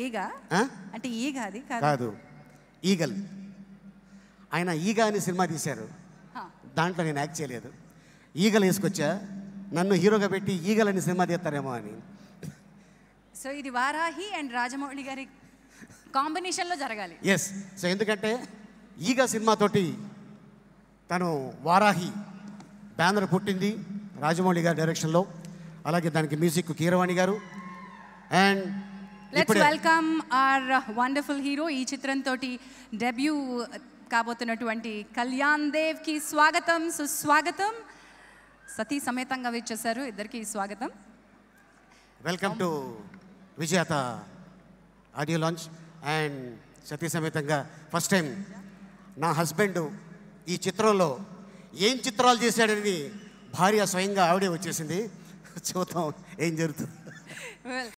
ఈగ ఆ? అంటే ఈగ అది కాదు కాదు ఈగల్ ఆయన ఈగ అని సినిమా తీశారు హా. దాంట్లో నేను యాక్ట్ చేయలేదు ఈగలు వేసుకొచ్చా నన్ను హీరోగా పెట్టి ఈగల్ అని సినిమా తీస్తారేమో అని సో ఇది వారాహి అండ్ రాజమౌళి గారి కాంబినేషన్లో జరగాలి ఎస్ సో ఎందుకంటే ఈగ సినిమాతోటి తను వారాహి బ్యానర్ పుట్టింది రాజమౌళి గారి డైరెక్షన్లో అలాగే దానికి music Keeravani garu and let's ఇప్పుడే వెల్కమ్ ఆర్ వండర్ఫుల్ హీరో ఈ చిత్రంతో డెబ్యూ కాబోతున్నటువంటి కళ్యాణ్ దేవ్ కి స్వాగతం సుస్వాగతం సతీ సమేతంగా వచ్చేసారు ఇద్దరికి స్వాగతం welcome to Vijetha audio launch and సతీ సమేతంగా ఫస్ట్ టైం నా హస్బెండ్ ఈ చిత్రంలో ఏం చిత్రాలు చేశాడని భార్య స్వయంగా ఆవిడే వచ్చేసింది చూద్దాం ఏం జరుగుతుంది Well,